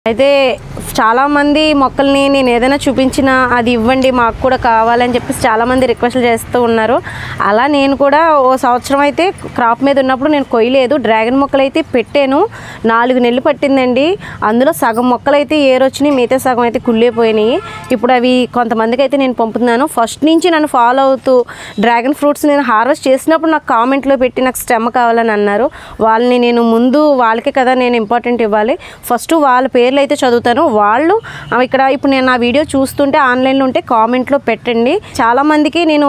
అయితే చాలామంది మొక్కల్ని నేను ఏదైనా చూపించినా అది ఇవ్వండి మాకు కూడా కావాలని చెప్పేసి చాలామంది రిక్వెస్ట్లు చేస్తూ ఉన్నారు అలా నేను కూడా ఓ సంవత్సరం అయితే క్రాప్ మీద ఉన్నప్పుడు నేను కొయ్యలేదు డ్రాగన్ మొక్కలు అయితే పెట్టాను నాలుగు నెలలు పట్టిందండి అందులో సగం మొక్కలు అయితే ఏరొచ్చినాయి మిగతా సగం అయితే కుళ్ళిపోయినాయి ఇప్పుడు అవి కొంతమందికి అయితే నేను పంపుతున్నాను ఫస్ట్ నుంచి నన్ను ఫాలో అవుతూ డ్రాగన్ ఫ్రూట్స్ నేను హార్వెస్ట్ చేసినప్పుడు నాకు కామెంట్లో పెట్టి నాకు స్టెమ్ కావాలని అన్నారు వాళ్ళని నేను ముందు వాళ్ళకే కదా నేను ఇంపార్టెంట్ ఇవ్వాలి ఫస్ట్ వాళ్ళ పేర్లు అయితే చదువుతాను వాళ్ళు ఆ, ఇక్కడ ఇప్పుడు నేను నా వీడియో చూస్తుంటే ఆన్లైన్లో ఉంటే కామెంట్లో పెట్టండి చాలామందికి నేను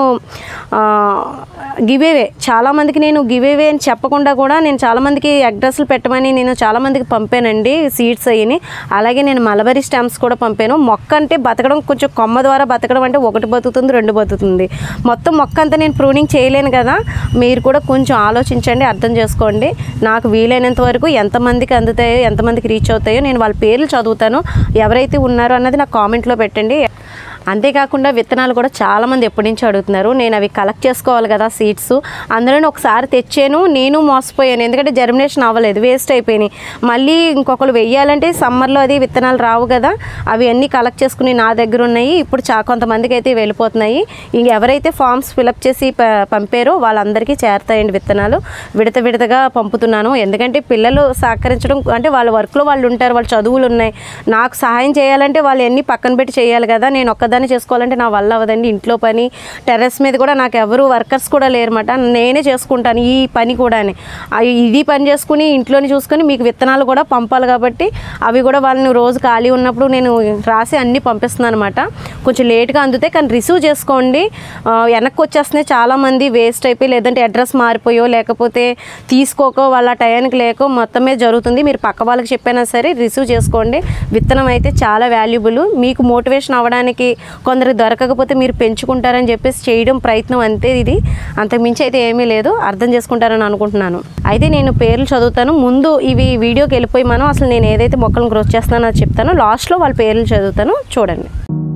గివేవే చాలామందికి నేను గివేవే అని చెప్పకుండా కూడా నేను చాలామందికి అడ్రస్లు పెట్టమని నేను చాలామందికి పంపానండి సీడ్స్ అయ్యి అలాగే నేను మలబరీ స్టాంప్స్ కూడా పంపాను మొక్క అంటే బతకడం కొంచెం కొమ్మ ద్వారా బతకడం అంటే ఒకటి బతుకుతుంది రెండు బతుకుతుంది మొత్తం మొక్క అంతా నేను ప్రూనింగ్ చేయలేను కదా మీరు కూడా కొంచెం ఆలోచించండి అర్థం చేసుకోండి నాకు వీలైనంత వరకు ఎంతమందికి అందుతాయో ఎంతమందికి రీచ్ అవుతాయో నేను వాళ్ళ పేర్లు చదువుతాను ఎవరైతే ఉన్నారో అన్నది నాకు కామెంట్లో పెట్టండి అంతేకాకుండా విత్తనాలు కూడా చాలామంది ఎప్పటి నుంచి అడుగుతున్నారు నేను అవి కలెక్ట్ చేసుకోవాలి కదా సీడ్స్ అందులోనే ఒకసారి తెచ్చాను నేను మోసపోయాను ఎందుకంటే జర్మినేషన్ అవ్వలేదు వేస్ట్ అయిపోయినాయి మళ్ళీ ఇంకొకరు వెయ్యాలంటే సమ్మర్లో అది విత్తనాలు రావు కదా అవి అన్నీ కలెక్ట్ చేసుకుని నా దగ్గర ఉన్నాయి ఇప్పుడు చా కొంతమందికి అయితే వెళ్ళిపోతున్నాయి ఇంక ఎవరైతే ఫామ్స్ ఫిలప్ చేసి ప- పంపారో వాళ్ళందరికీ చేరతాయండి విత్తనాలు విడత విడతగా పంపుతున్నాను ఎందుకంటే పిల్లలు సహకరించడం అంటే వాళ్ళ వర్క్లో వాళ్ళు ఉంటారు వాళ్ళ చదువులు ఉన్నాయి నాకు సహాయం చేయాలంటే వాళ్ళు ఎన్ని పక్కన పెట్టి చేయాలి కదా నేను ఒక్కదాన్ని చేసుకోవాలంటే నా వల్ల అవ్వదండి ఇంట్లో పని టెర్రస్ మీద కూడా నాకు ఎవరు వర్కర్స్ కూడా లేరన్నమాట నేనే చేసుకుంటాను ఈ పని కూడా ఇది పని చేసుకుని ఇంట్లోని చూసుకొని మీకు విత్తనాలు కూడా పంపాలి కాబట్టి అవి కూడా వాళ్ళని రోజు ఖాళీ ఉన్నప్పుడు నేను రాసి అన్నీ పంపిస్తున్నాను అనమాట కొంచెం లేట్గా అందుతాయి కానీ రిసీవ్ చేసుకోండి ఆ, వెనక్కి వచ్చేస్తున్నాయి చాలామంది వేస్ట్ అయిపోయి లేదంటే అడ్రస్ మారిపోయో లేకపోతే తీసుకోకో వాళ్ళ టయానికి లేకో మొత్తమే జరుగుతుంది మీరు పక్క వాళ్ళకి చెప్పైనా సరే రిసీవ్ చేసుకోండి విత్తనం అయితే చాలా వాల్యుబుల్ మీకు మోటివేషన్ అవ్వడానికి కొందరు దొరకకపోతే మీరు పెంచుకుంటారని చెప్పేసి చేయడం ప్రయత్నం అంతే ఇది అంతకుమించి అయితే ఏమీ లేదు అర్థం చేసుకుంటారని అనుకుంటున్నాను అయితే నేను పేర్లు చదువుతాను ముందు ఇవి వీడియోకి వెళ్ళిపోయి మనం అసలు నేను ఏదైతే మొక్కలను గ్రోత్ చేస్తానో అది చెప్తాను లాస్ట్లో వాళ్ళ పేర్లు చదువుతాను చూడండి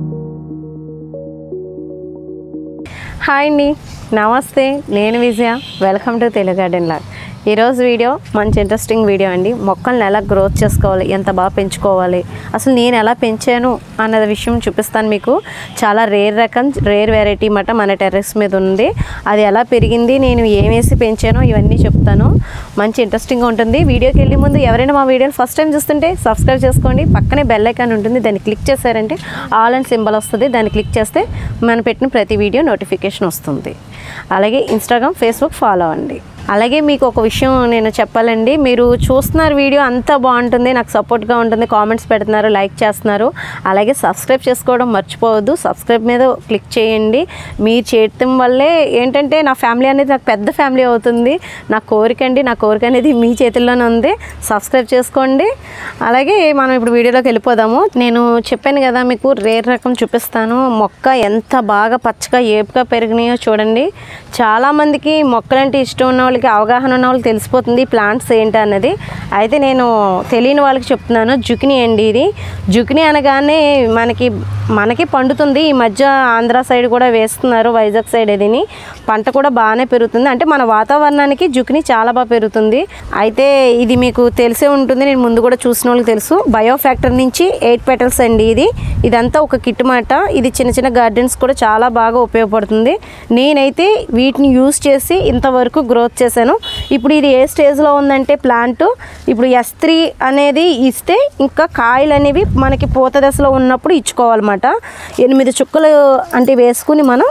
హాయ్ అండి నమస్తే నేను Vijaya welcome to Telugu garden log ఈరోజు వీడియో మంచి ఇంట్రెస్టింగ్ వీడియో అండి మొక్కల్ని ఎలా గ్రోత్ చేసుకోవాలి ఎంత బాగా పెంచుకోవాలి అసలు నేను ఎలా పెంచాను అన్నది విషయం చూపిస్తాను మీకు చాలా రేర్ రకం రేర్ వెరైటీ మాట మన టెర్రస్ మీద ఉంది అది ఎలా పెరిగింది నేను ఏం వేసి పెంచానో ఇవన్నీ చెప్తాను మంచి ఇంట్రెస్టింగ్గా ఉంటుంది వీడియోకి వెళ్ళే ముందు ఎవరైనా మా వీడియోలు ఫస్ట్ టైం చూస్తుంటే సబ్స్క్రైబ్ చేసుకోండి పక్కనే బెల్ ఐకాన్ ఉంటుంది దాన్ని క్లిక్ చేశారంటే ఆల్ అండ్ సింబల్ వస్తుంది దాన్ని క్లిక్ చేస్తే మనం పెట్టిన ప్రతి వీడియో నోటిఫికేషన్ వస్తుంది అలాగే ఇన్స్టాగ్రామ్ ఫేస్బుక్ ఫాలో అవ్వండి అలాగే మీకు ఒక విషయం నేను చెప్పాలండి మీరు చూస్తున్నారు వీడియో అంతా బాగుంటుంది నాకు సపోర్ట్గా ఉంటుంది కామెంట్స్ పెడుతున్నారు లైక్ చేస్తున్నారు అలాగే సబ్స్క్రైబ్ చేసుకోవడం మర్చిపోవద్దు సబ్స్క్రైబ్ మీద క్లిక్ చేయండి మీరు చేయటం వల్లే ఏంటంటే నా ఫ్యామిలీ అనేది నాకు పెద్ద ఫ్యామిలీ అవుతుంది నా కోరిక అండి నా కోరిక అనేది మీ చేతుల్లోనే ఉంది సబ్స్క్రైబ్ చేసుకోండి అలాగే మనం ఇప్పుడు వీడియోలోకి వెళ్ళిపోదాము నేను చెప్పాను కదా మీకు రేర్ రకం చూపిస్తాను మొక్క ఎంత బాగా పచ్చగా ఏపుగా పెరిగినాయో చూడండి చాలామందికి మొక్కలంటే ఇష్టం ఉన్న వాళ్ళకి అవగాహన ఉన్న వాళ్ళకి తెలిసిపోతుంది ఈ ప్లాంట్స్ ఏంటి అన్నది అయితే నేను తెలియని వాళ్ళకి చెప్తున్నాను జుకిని అండి ఇది జుకిని అనగానే మనకి మనకి పండుతుంది ఈ మధ్య ఆంధ్ర సైడ్ కూడా వేస్తున్నారు వైజాగ్ సైడ్ ఇదిని పంట కూడా బాగానే పెరుగుతుంది అంటే మన వాతావరణానికి జుకిని చాలా బాగా పెరుగుతుంది అయితే ఇది మీకు తెలిసే ఉంటుంది నేను ముందు కూడా చూసిన వాళ్ళకి తెలుసు బయో ఫ్యాక్టరీ నుంచి ఎయిట్ పెటల్స్ అండి ఇది ఇదంతా ఒక కిట్ మాట ఇది చిన్న చిన్న గార్డెన్స్ కూడా చాలా బాగా ఉపయోగపడుతుంది నేనైతే వీటిని యూస్ చేసి ఇంతవరకు గ్రోత్ చేశాను ఇప్పుడు ఇది ఏ స్టేజ్లో ఉందంటే ప్లాంట్ ఇప్పుడు ఎస్ త్రీ అనేది ఇస్తే ఇంకా కాయలు అనేవి మనకి పూత దశలో ఉన్నప్పుడు ఇచ్చుకోవాలన్నమాట ఎనిమిది చుక్కలు అంటే వేసుకుని మనం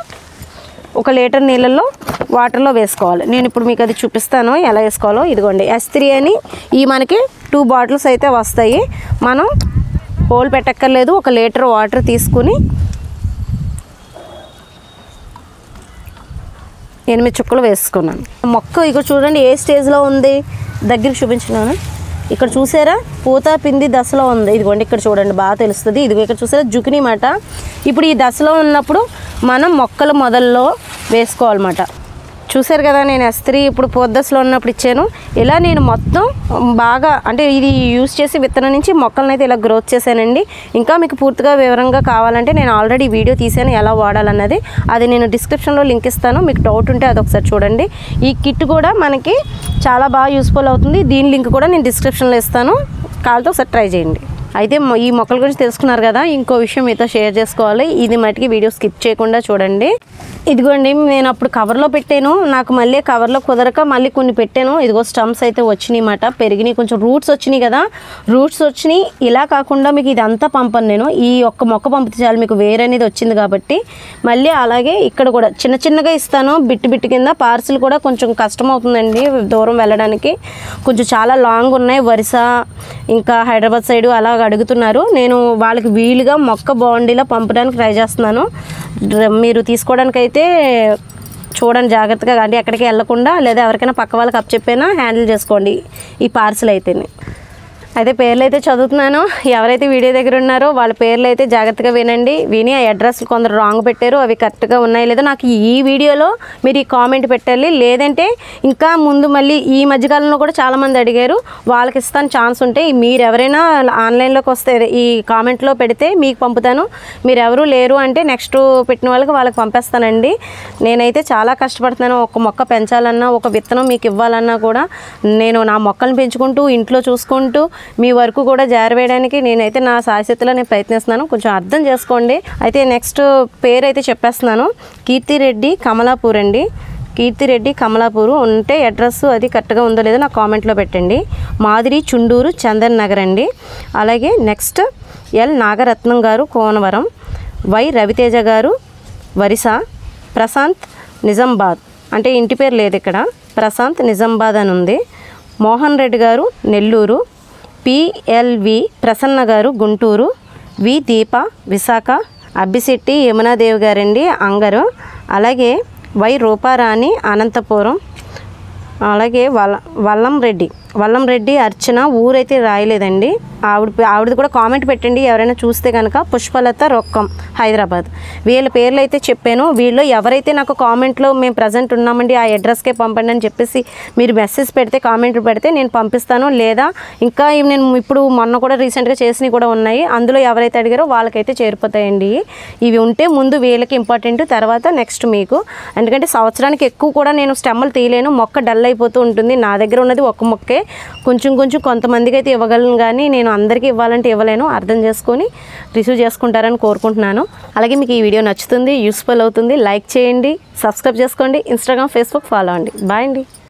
ఒక లీటర్ నీళ్ళల్లో వాటర్లో వేసుకోవాలి నేను ఇప్పుడు మీకు అది చూపిస్తాను ఎలా వేసుకోవాలో ఇదిగోండి ఎస్ త్రీ అని ఈ మనకి టూ బాటిల్స్ అయితే వస్తాయి మనం హోల్ పెట్టక్కర్లేదు ఒక లీటర్ వాటర్ తీసుకుని ఎనిమిది చుక్కలు వేసుకున్నాను మొక్క ఇక్కడ చూడండి ఏ స్టేజ్లో ఉంది దగ్గర చూపించినాను ఇక్కడ చూసారా పూత పిండి దశలో ఉంది ఇదిగోండి ఇక్కడ చూడండి బాగా తెలుస్తుంది ఇదిగో ఇక్కడ చూసారా జుకిని మాట ఇప్పుడు ఈ దశలో ఉన్నప్పుడు మనం మొక్కల మొదల్లో వేసుకోవాలన్నమాట చూసారు కదా నేను ఎస్త్రీ ఇప్పుడు పొద్దస్లో ఉన్నప్పుడు ఇచ్చాను ఇలా నేను మొత్తం బాగా అంటే ఇది యూస్ చేసి విత్తనం నుంచి మొక్కలను అయితే ఇలా గ్రోత్ చేశానండి ఇంకా మీకు పూర్తిగా వివరంగా కావాలంటే నేను ఆల్రెడీ వీడియో తీసాను ఎలా వాడాలన్నది అది నేను డిస్క్రిప్షన్లో లింక్ ఇస్తాను మీకు డౌట్ ఉంటే అది ఒకసారి చూడండి ఈ కిట్ కూడా మనకి చాలా బాగా యూస్ఫుల్ అవుతుంది దీని లింక్ కూడా నేను డిస్క్రిప్షన్లో ఇస్తాను కావాలంటే ఒకసారి ట్రై చేయండి అయితే మొ- ఈ మొక్కల గురించి తెలుసుకున్నారు కదా ఇంకో విషయం మీతో షేర్ చేసుకోవాలి ఇది మటుకి వీడియో స్కిప్ చేయకుండా చూడండి ఇదిగోండి నేను అప్పుడు కవర్లో పెట్టాను నాకు మళ్ళీ కవర్లో కుదరక మళ్ళీ కొన్ని పెట్టాను ఇదిగో స్టమ్స్ అయితే వచ్చినాయి అన్నమాట పెరిగినాయి కొంచెం రూట్స్ వచ్చినాయి కదా రూట్స్ వచ్చినాయి ఇలా కాకుండా మీకు ఇదంతా పంపను నేను ఈ ఒక్క మొక్క పంపితే చాలు మీకు వేరే అనేది వచ్చింది కాబట్టి మళ్ళీ అలాగే ఇక్కడ కూడా చిన్న చిన్నగా ఇస్తాను బిట్టు బిట్టు కింద పార్సిల్ కూడా కొంచెం కష్టం అవుతుందండి దూరం వెళ్ళడానికి కొంచెం చాలా లాంగ్ ఉన్నాయి వరుస ఇంకా హైదరాబాద్ సైడు అలా అడుగుతున్నారు నేను వాళ్ళకి వీలుగా మొక్క బాండీలో పంపడానికి ట్రై చేస్తున్నాను డ్ర- మీరు తీసుకోవడానికి అయితే చూడండి జాగ్రత్తగా అంటే ఎక్కడికి వెళ్ళకుండా లేదా ఎవరికైనా పక్క వాళ్ళకి అప్ చెప్పైనా హ్యాండిల్ చేసుకోండి ఈ పార్సిల్ అయితేనే అయితే పేర్లు అయితే చదువుతున్నాను ఎవరైతే వీడియో దగ్గర ఉన్నారో వాళ్ళ పేర్లు అయితే జాగ్రత్తగా వినండి విని ఆ అడ్రస్ కొందరు రాంగ్ పెట్టారు అవి కరెక్ట్గా ఉన్నాయి లేదా నాకు ఈ వీడియోలో మీరు ఈ కామెంట్ పెట్టాలి లేదంటే ఇంకా ముందు మళ్ళీ ఈ మధ్యకాలంలో కూడా చాలామంది అడిగారు వాళ్ళకి ఇస్తాను ఛాన్స్ ఉంటే మీరు ఎవరైనా ఆన్లైన్లోకి వస్తే ఈ కామెంట్లో పెడితే మీకు పంపుతాను మీరు ఎవరు లేరు అంటే నెక్స్ట్ పెట్టిన వాళ్ళకి వాళ్ళకి పంపేస్తానండి నేనైతే చాలా కష్టపడుతున్నాను ఒక మొక్క పెంచాలన్నా ఒక విత్తనం మీకు ఇవ్వాలన్నా కూడా నేను నా మొక్కలను పెంచుకుంటూ ఇంట్లో చూసుకుంటూ మీ వరకు కూడా జారవేయడానికి నేనైతే నా సాయశక్తిలో నేను ప్రయత్నిస్తున్నాను కొంచెం అర్థం చేసుకోండి అయితే నెక్స్ట్ పేరు అయితే చెప్పేస్తున్నాను కీర్తిరెడ్డి కమలాపూర్ అండి కీర్తిరెడ్డి కమలాపూరు ఉంటే అడ్రస్ అది కరెక్ట్గా ఉందో లేదో నాకు కామెంట్లో పెట్టండి మాదిరి చుండూరు చందన్ నగర్ అండి అలాగే నెక్స్ట్ ఎల్ నాగరత్నం గారు కోనవరం వై రవితేజ గారు వరిస ప్రశాంత్ నిజామాబాద్ అంటే ఇంటి పేరు లేదు ఇక్కడ ప్రశాంత్ నిజామాబాద్ అని ఉంది మోహన్ రెడ్డి గారు నెల్లూరు పిఎల్వి ప్రసన్న గారు గుంటూరు వి దీప విశాఖ అబ్బిశెట్టి యమునాదేవి గారండి అంగరు అలాగే వై రూపారాణి అనంతపురం అలాగే వల్ల వల్లం రెడ్డి వల్లం రెడ్డి అర్చన ఊరైతే రాయలేదండి ఆవిడ ఆవిడది కూడా కామెంట్ పెట్టండి ఎవరైనా చూస్తే కనుక పుష్పలత రొక్కం హైదరాబాద్ వీళ్ళ పేర్లు అయితే చెప్పాను వీళ్ళు ఎవరైతే నాకు కామెంట్లో మేము ప్రజెంట్ ఉన్నామండి ఆ అడ్రస్కే పంపండి అని చెప్పేసి మీరు మెసేజ్ పెడితే కామెంట్ పెడితే నేను పంపిస్తాను లేదా ఇంకా ఇవి నేను ఇప్పుడు మొన్న కూడా రీసెంట్గా చేసినవి కూడా ఉన్నాయి అందులో ఎవరైతే అడిగారో వాళ్ళకైతే చేరిపోతాయండి ఇవి ఉంటే ముందు వీళ్ళకి ఇంపార్టెంట్ తర్వాత నెక్స్ట్ మీకు ఎందుకంటే సంవత్సరానికి ఎక్కువ కూడా నేను స్టెమ్మలు తీయలేను మొక్క డల్ అయిపోతూ ఉంటుంది నా దగ్గర ఉన్నది ఒక్క మొక్కే కొంచెం కొంచెం కొంతమందికి అయితే ఇవ్వగలను కానీ నేను అందరికీ ఇవ్వాలంటే ఇవ్వలేను అర్థం చేసుకొని రిసీవ్ చేసుకుంటారని కోరుకుంటున్నాను అలాగే మీకు ఈ వీడియో నచ్చుతుంది యూస్ఫుల్ అవుతుంది లైక్ చేయండి సబ్స్క్రైబ్ చేసుకోండి ఇన్స్టాగ్రామ్ ఫేస్బుక్ ఫాలో అండి బాయ్ అండి